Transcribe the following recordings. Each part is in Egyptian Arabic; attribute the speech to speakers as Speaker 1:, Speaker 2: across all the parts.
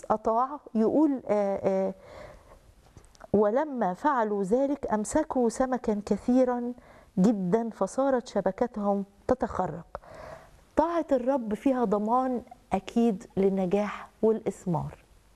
Speaker 1: أطاع يقول آه، آه، ولما فعلوا ذلك أمسكوا سمكا كثيرا جدا فصارت شبكتهم تتخرق طاعة الرب فيها ضمان أكيد للنجاح والإثمار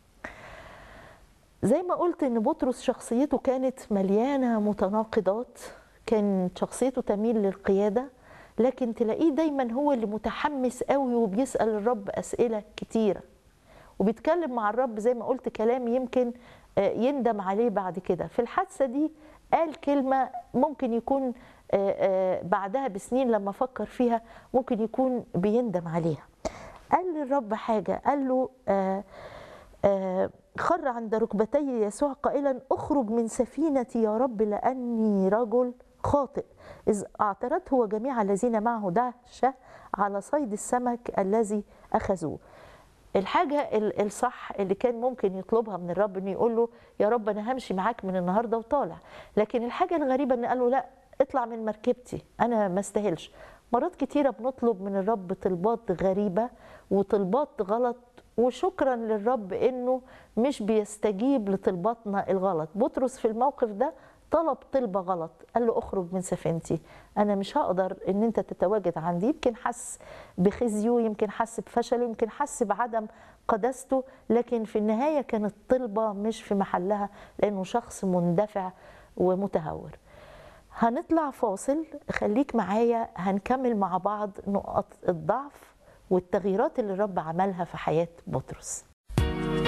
Speaker 1: زي ما قلت ان بطرس شخصيته كانت مليانه متناقضات كان شخصيته تميل للقياده لكن تلاقيه دايما هو اللي متحمس قوي وبيسال الرب اسئله كتيره وبيتكلم مع الرب زي ما قلت كلام يمكن آه، يندم عليه بعد كده في الحادثه دي قال كلمه ممكن يكون آه، آه، بعدها بسنين لما فكر فيها ممكن يكون بيندم عليها قال للرب حاجه قال له آه آه، خر عند ركبتي يسوع قائلا اخرج من سفينتي يا رب لاني رجل خاطئ اذ اعترته وجميع الذين معه دهشه على صيد السمك الذي اخذوه الحاجة ال- الصح اللي كان ممكن يطلبها من الرب انه يقول له يا رب انا همشي معاك من النهارده وطالع لكن الحاجة الغريبة ان قال له لا اطلع من مركبتي انا ما استاهلش مرات كتيرة بنطلب من الرب طلبات غريبة وطلبات غلط وشكرا للرب انه مش بيستجيب لطلباتنا الغلط بطرس في الموقف ده طلب طلبة غلط قال له اخرج من سفينتي انا مش هقدر ان انت تتواجد عندي يمكن حس بخزيه يمكن حس بفشله يمكن حس بعدم قداسته لكن في النهاية كانت طلبة مش في محلها لانه شخص مندفع ومتهور هنطلع فاصل خليك معايا هنكمل مع بعض نقط الضعف والتغييرات اللي الرب عملها في حياة بطرس